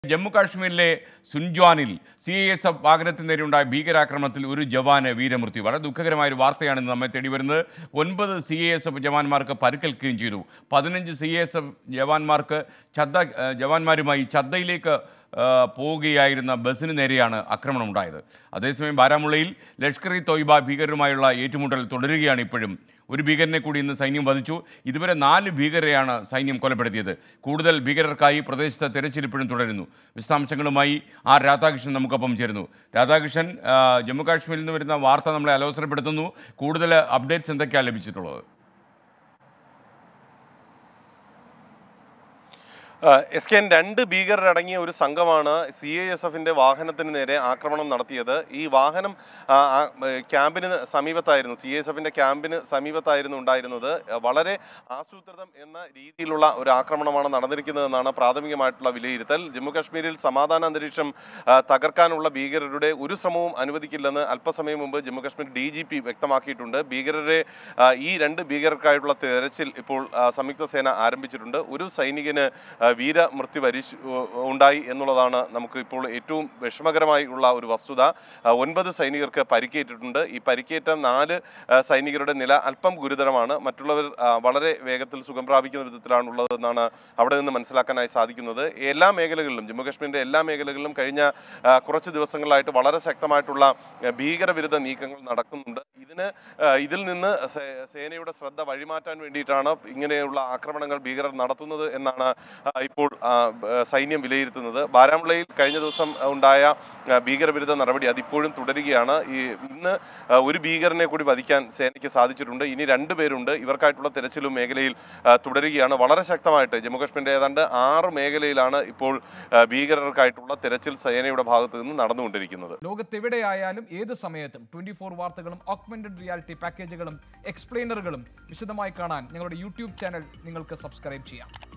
ജമ്മു കാശ്മീരിലെ സുൻജ്വാനിൽ C I S F വാഹനത്തിന് നേരെയുണ്ടായ ഭീകരാക്രമണത്തിൽ ഒരു ജവാന് വീരമൃത്യു വളരെ ദുഃഖകരമായ ഒരു വാർത്തയാണ് ഇന്ന് നമ്മെ തേടി വരുന്നത് ഒൻപത് സി ഐ എസ് എഫ് ജവാന്മാർക്ക് പരുക്കേൽക്കുകയും ചെയ്തു പതിനഞ്ച് സി ഐ എസ് എഫ് ജവാന്മാർക്ക് ഛദ്ദ ഏഹ് ജവാന്മാരുമായി ഛദ്ദയിലേക്ക് ഏഹ് പോവുകയായിരുന്ന ബസ്സിന് നേരെയാണ് ആക്രമണം ഉണ്ടായത് അതേസമയം ബാരാമുള്ളയിൽ ലഷ്കർ ഇ തോയ്ബ ഭീകരരുമായുള്ള ഏറ്റുമുട്ടൽ തുടരുകയാണ് ഇപ്പോഴും ഒരു ഭീകരനെ കൂടി ഇന്ന് സൈന്യം വധിച്ചു ഇതുവരെ നാല് ഭീകരരെയാണ് സൈന്യം കൊലപ്പെടുത്തിയത് കൂടുതൽ ഭീകരർക്കായി പ്രദേശത്ത് തെരച്ചിൽ ഇപ്പോഴും തുടരുന്നു വിശദാംശങ്ങളുമായി ആർ രാധാകൃഷ്ണൻ നമുക്കൊപ്പം ചേരുന്നു രാധാകൃഷ്ണൻ ആ, ജമ്മു കാശ്മീരിൽ നിന്ന് വരുന്ന വാർത്ത നമ്മളെ അലോസരപ്പെടുത്തുന്നു കൂടുതൽ അപ്ഡേറ്റ്സ് എന്തൊക്കെയാണ് ലഭിച്ചിട്ടുള്ളത് എസ് കെ എൻ രണ്ട് ഭീകരരടങ്ങിയ ഒരു സംഘമാണ് സി ഐ എസ് എഫിന്റെ വാഹനത്തിന് നേരെ ആക്രമണം നടത്തിയത് ഈ വാഹനം ആ, ആ, ഏ, ക്യാമ്പിന് സമീപത്തായിരുന്നു സി ഐ എസ് എഫിന്റെ ക്യാമ്പിന് സമീപത്തായിരുന്നു ഉണ്ടായിരുന്നത് വളരെ ആസൂത്രിതം എന്ന രീതിയിലുള്ള ഒരു ആക്രമണമാണ് നടന്നിരിക്കുന്നതെന്നാണ് പ്രാഥമികമായിട്ടുള്ള വിലയിരുത്തൽ ജമ്മു കാശ്മീരിൽ സമാധാന അന്തരീക്ഷം ആ, തകർക്കാനുള്ള ഭീകരരുടെ ഒരു ശ്രമവും അനുവദിക്കില്ലെന്ന് അല്പസമയം മുമ്പ് Jammu Kashmir D G P വ്യക്തമാക്കിയിട്ടുണ്ട് ഭീകരരെ ആ, ഈ രണ്ട് ഭീകരർക്കായിട്ടുള്ള തെരച്ചിൽ ഇപ്പോൾ ആ, സംയുക്ത സേന ആരംഭിച്ചിട്ടുണ്ട് ഒരു സൈനികന് ആ, വീരമൃത്യു വരിച്ചു ഉണ്ടായി എന്നുള്ളതാണ് നമുക്ക് ഇപ്പോൾ ഏറ്റവും വിഷമകരമായി ഉള്ള ഒരു വസ്തുത ആ, ഒൻപത് സൈനികർക്ക് പരിക്കേറ്റിട്ടുണ്ട് ഈ പരിക്കേറ്റ നാല് ആ, സൈനികരുടെ നില അല്പം ഗുരുതരമാണ് മറ്റുള്ളവർ ആ, വളരെ വേഗത്തിൽ സുഖം പ്രാപിക്കുന്ന വിധത്തിലാണുള്ളതെന്നാണ് അവിടെ നിന്ന് മനസ്സിലാക്കാനായി സാധിക്കുന്നത് എല്ലാ മേഖലകളിലും ജമ്മു കാശ്മീരിന്റെ എല്ലാ മേഖലകളിലും കഴിഞ്ഞ ആ, കുറച്ച് ദിവസങ്ങളായിട്ട് വളരെ ശക്തമായിട്ടുള്ള ആ, ഭീകരവിരുദ്ധ നീക്കങ്ങൾ നടക്കുന്നുണ്ട് ഇതിന് ആ, ഇതിൽ നിന്ന് സേ- സേനയുടെ ശ്രദ്ധ വഴിമാറ്റാൻ വേണ്ടിയിട്ടാണ് ഇങ്ങനെയുള്ള ആക്രമണങ്ങൾ ഭീകരർ നടത്തുന്നത് എന്നാണ് ആ, ഇപ്പോൾ ആ, ബ- സൈന്യം വിലയിരുത്തുന്നത് ബാരാമുള്ളയിൽ കഴിഞ്ഞ ദിവസം ഉണ്ടായ ആ, ഭീകരവിരുദ്ധ നടപടി അതിപ്പോഴും തുടരുകയാണ് ഈ ഇന്ന് ആ, ഒരു ഭീകരനെ കൂടി വധിക്കാൻ സേനയ്ക്ക് സാധിച്ചിട്ടുണ്ട് ഇനി രണ്ട് പേരുണ്ട് ഇവർക്കായിട്ടുള്ള തെരച്ചിലും മേഖലയിൽ ആ, തുടരുകയാണ് വളരെ ശക്തമായിട്ട് ജമ്മുകാശ്മീരിന്റെ ഏതാണ്ട് ആറ് മേഖലയിലാണ് ഇപ്പോൾ ആ, ഭീകരർക്കായിട്ടുള്ള തെരച്ചിൽ സേനയുടെ ഭാഗത്ത് നിന്ന് നടന്നുകൊണ്ടിരിക്കുന്നത് ലോകത്തെവിടെയായാലും ഏത് സമയത്തും ട്വന്റി ഫോർ വാർത്തകളും ഓഗ്മെന്റഡ് റിയാലിറ്റി പാക്കേജുകളും എക്സ്പ്ലെയിനറുകളും വിശദമായി കാണാൻ ഞങ്ങളുടെ യൂട്യൂബ് ചാനൽ നിങ്ങൾക്ക് സബ്സ്ക്രൈബ് ചെയ്യാം